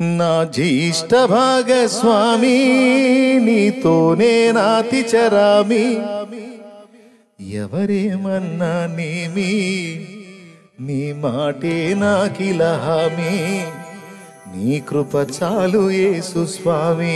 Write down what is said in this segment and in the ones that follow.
నా జ్యేష్ఠ భాగస్వామి నీతోనే నాతి చరామి ఎవరేమన్నా నేమి నీ మాటే నాకిలహామి నీ కృప చాలు యేసు స్వామి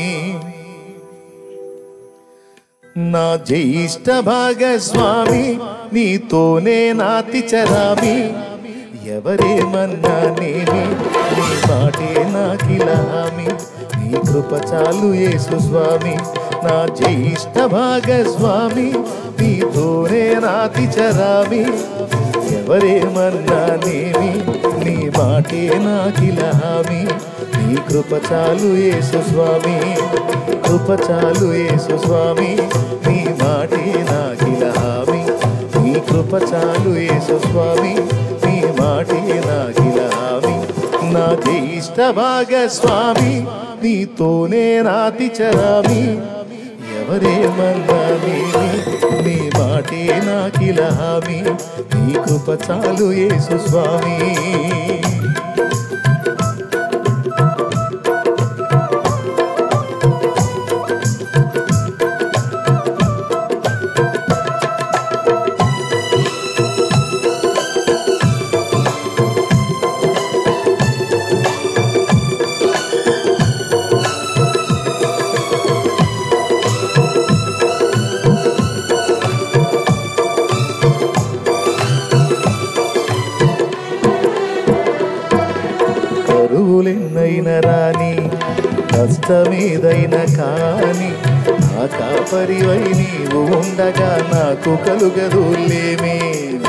నా జ్యేష్ఠ భాగస్వామి నీతోనే నాతి చరామి ఎవరేమన్నా నేమి నీ మాటే నాకిలహామి నీ కృప చాలు యేసు స్వామి నా జ్యేష్ఠ భాగస్వామి నీతోనే నాతి చరామి ఎవరేమన్నా నేమి నీ మాటే నాకిలహామి నీ కృప చాలు యేసు స్వామి కృప చాలు యేసు స్వామి నీ మాటే నాకిలహామి నీ కృప చాలు యేసు స్వామి నీ మాటే నాకిలహామి నా జ్యేష్ఠ భాగస్వామి నీతోనే నాతి చరామి ఎవరేమన్నా నేమి నీ మాటే నాకిలహామి నీ కృప చాలు యేసు స్వామి కరువులెన్నైన రాని కష్టమేదైనా కాని నా కాపరివై నీవు ఉండగా నాకు కలుగదులేమే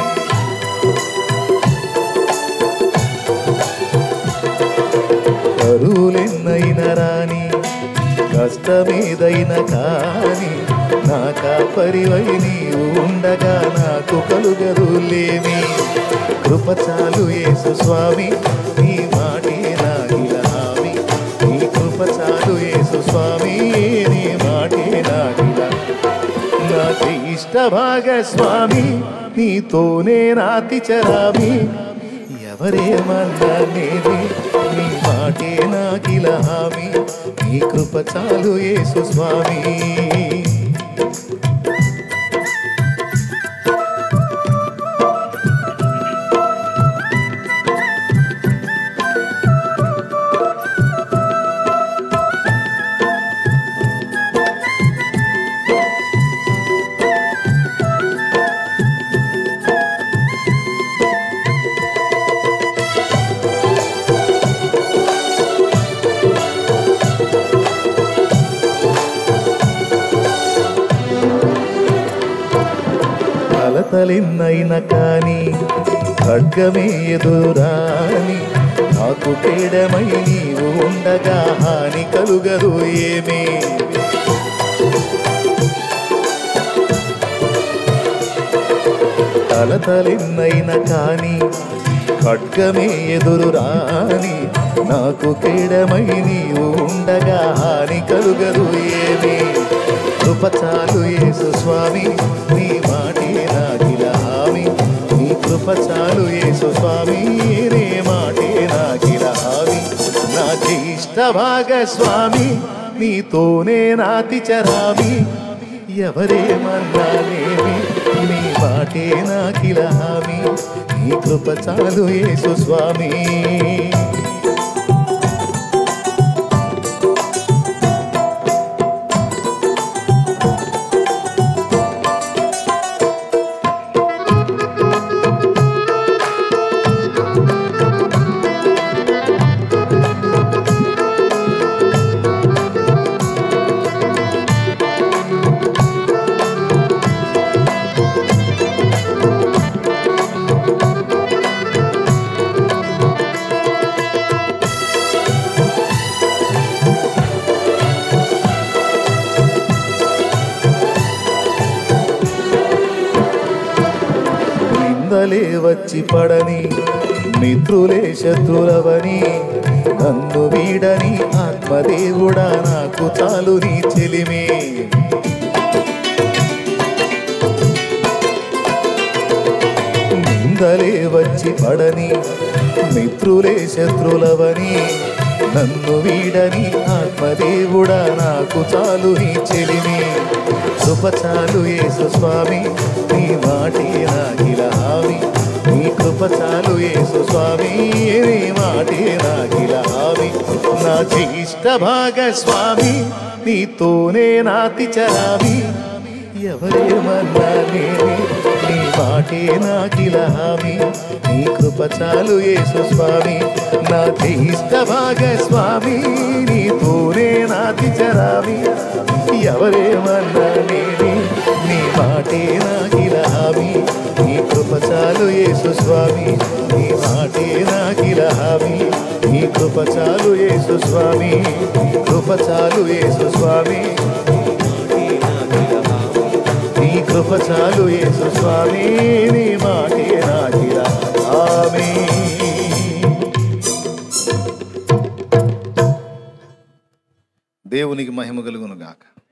కరువులెన్నైన రాని కష్టమేదైనా కాని నా కాపరివై నీవు ఉండగా నాకు కలుగదులేమి కృప చాలు యేసు స్వామి నీ మాటే నాగిలామి నీ కృప చాలు యేసు స్వామి నీ మాటే నాగిలా నా ఇష్ట భాగస్వామి నీతోనే నాతి చరామి ఎవరేమన్నా నేమి నీ మాటే నాకిలహామి నీ కృప చాలు యేసు స్వామి కలతలిన్నైన కాని ఖడ్గమే ఎదురాని నాకు కేడమై నీవు ఉండగా హాని కలుగదు ఏమే కలతలిన్నైన కాని ఖడ్గమే ఎదురు రాని నాకు కేడమై నీవు ఉండగా హాని కలుగదు ఏమి కృప చాలు యేసు స్వామి నీ మాటే నాకిల హామి నీ కృప చాలు యేసు స్వామి నీ మాటే నాకిల హామి నా జ్యేష్ఠ భాగస్వామి నీతోనే నాతి చరామి ఎవరేమన్నానేమి నీ మాటే నాకిల హామి నీ కృప చాలు యేసు స్వామి నిందలే వచ్చి పడని మిత్రులే శత్రులవని నన్ను వీడని ఆత్మదేవుడా నాకు చాలు నీ చెలిమే నిందలే వచ్చి పడని మిత్రులే శత్రులవని నన్ను వీడని ఆత్మదేవుడా నాకు చాలు నీ చెలిమి కృప చాలు యేసు స్వామి నీ మాటే నాకిల హామీ నీ కృప చాలు యేసు స్వామి నీ మాటే నాకిల హామీ నా ఇష్ట భాగస్వామి నీతోనే నాతి చరామి ఎవరేమన్నా నేనే నీ మాటే నాకిల హామీ నీ కృప చాలు యేసు స్వామి నా ఇష్ట భాగస్వామి నీతోనే నాతి చరామి ఎవరేమన్నా నేనే నీ మాటే నాకిల హామీ నీ కృప చాలు యేసు స్వామి నీ మాటే నాకిల హామీ నీ కృప చాలు యేసు స్వామి కృప చాలు యేసు స్వామి నీ కృప చాలు యేసు స్వామి నీ మాటే నాకిల హామీ దేవునికి మహిమ కలుగును గాక